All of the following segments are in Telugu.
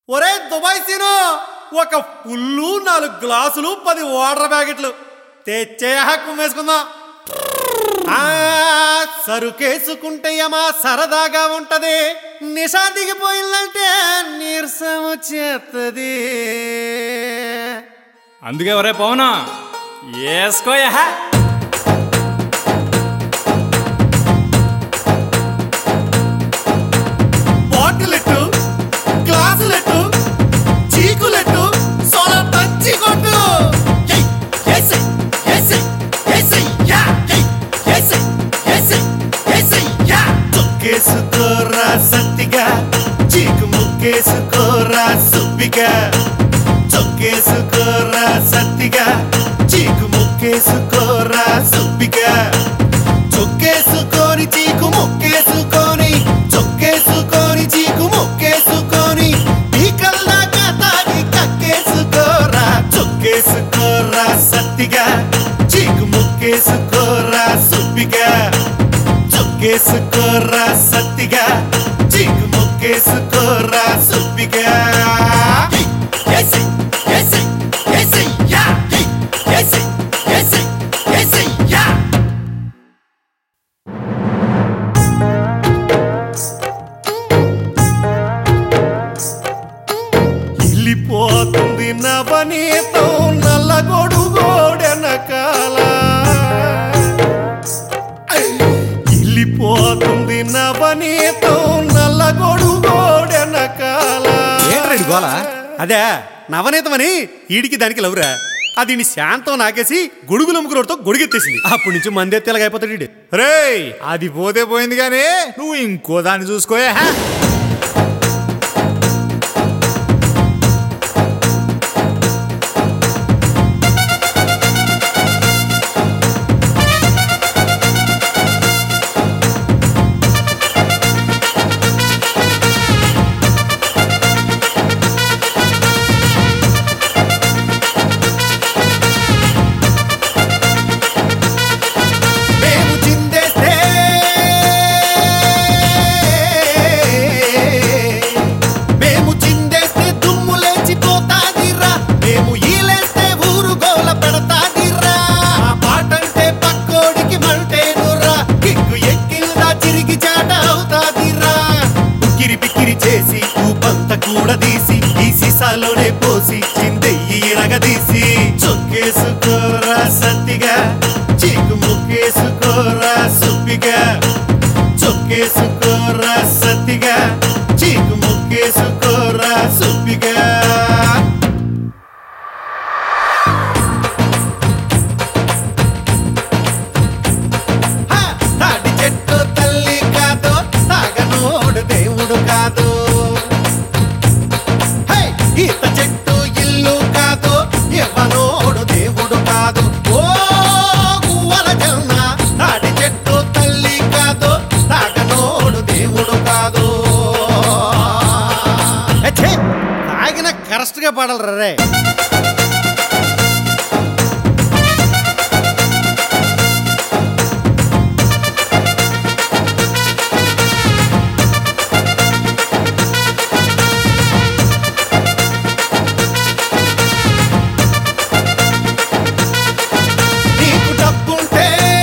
ఒరే దుబాయ్ సీను ఒక పుల్లు నాలుగు గ్లాసులు పది వాటర్ ప్యాకెట్లు తెచ్చే హక్కు వేసుకుందాం ఆ, సరుకేసుకుంటే యమా సరదాగా ఉంటది నిషా దిగిపోయిందంటే నీరసం వచ్చేస్తుంది అందుకే ఒరే పవను వేసుకోయా బాటిలెట్టు గ్లాసులెట్టు చీకులెట్టు సోలా పంచి కొట్టు Yay! Yes! Yes! Yes! Yeah! Yay! Yes! Yes! Yes! Yeah! తొక్కేసుకోరా సత్తిగా చీకు ముక్కేసుకోరా సుబ్బిగా చొక్కేసుకోరా సత్తిగా చీకు ముక్కేసుకోరా సుబ్బిగా చొక్కేసుకొని చీకు ముక్కేసుకొని చొక్కేసుకొని చీకు ముక్కేసుకొని పీకల్లాగా తాగి కక్కేసుకోరా చొక్కేసుకోరా సత్తిగా చీకు ముక్కేసుకోరా సుబ్బిగా చొక్కేసుకోరా సత్తిగా చీకు ముక్కేసుకోరా సుబ్బిగా Yes! Yes! Yes! Yeah! Yay! Yes! Yes! Yes! Yeah! వెళ్ళిపోతుంది నవనీతం నల్లగొడుగోడెనకాల వెళ్ళిపోతుంది నవనీతం నల్లగొడుగోడెనకాల ఏంట్రా ఇది గోల? అదే నవనీతమని ఈడికి దానికి లవ్రా అది నీ శాంతం నాకేసి గొడుగుల ముగ్గురుతో గొడుగెత్తేసింది అప్పటి నుంచి మందే తెలగైపోతాడు ఈడు రేయ్ అది పోతే పోయింది కానీ నువ్వు ఇంకో దాన్ని చూసుకోయా మేము చిందేస్తే మేము చిందేస్తే దుమ్ము లేచిపోతాదిరా మేము ఈలేస్తే ఊరు గోల పెడతాదిరా ఆ పాటంటే పక్కోడికి మంటేనురా కిక్కు ఎక్కిల్దా చిరిగి చాట అవుతాదిరా ఉక్కిరి బిక్కిరి చేసి ఊపంత కూడా తీసి ఈ సీసాలోనే పోసి చిందెయ్యి ఇరగదీసి చొక్కేసుకోరా సత్తిగా చీకు ముక్కేసుకోరా సుప్పిగా చొక్కేసుకోరా సత్తిగా చీకు ముక్కేసుకోరా సుప్పిగా హా! తాటి చెట్టు తల్లి కాదు తాగనోడు దేవుడు కాదు హే! ఈత చెట్టు ఇల్లు కాదు ఎవనోడు దేవుడు కాదు ఓ గువ్వల జొన్న తాటి చెట్టు తల్లి కాదు తాగనోడు దేవుడు కాదు ఛే! తాగిన కరెక్ట్గా పాడాలి రే నీకు డబ్బుంటే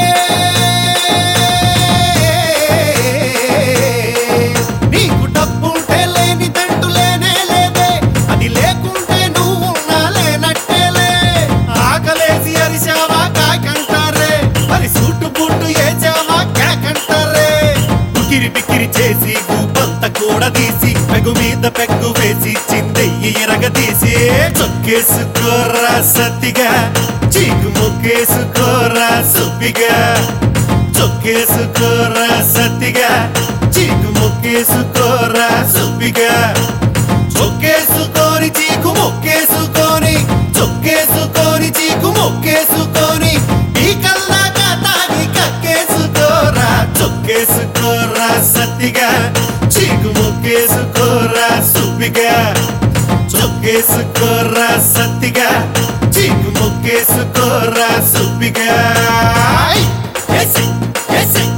నీకు డబ్బుంటే లేని దంటు లేనే లేదే అది లేకుంటే నువ్వు ఉన్నా లేనట్టేలే ఆకలేసి అరిచావా కాకంటారే మరి సూటు బూటు ఏచావా కాకంటారే ఉకిరి బిక్కిరి చేసి ఊపంత కూడా తీసి పెగు మీద పెగ్గు వేసి చిందెయ్యి ఎరగదీసి చొక్కేసుకోరా సత్తిగా చీకు ముక్కేసుకోరా సుబ్బిగా చొక్కేసుకోరా సత్తిగా చీకు ముక్కేసుకోరా సుబ్బిగా చొక్కేసుకొని చీకు మొక్కేసుకొని చొక్కేసుకొని చీకు మొక్కేసుకొని పీకల్లాగా తాగి కక్కేసుకోరా చొక్కేసుకోరా సత్తిగా చీకు మొక్కేసుకోరా సుబ్బిగా చొక్కేసుకోరా సత్తిగా చీకు మొక్కేసుకోరా సుబ్బిగా Yes! Yes!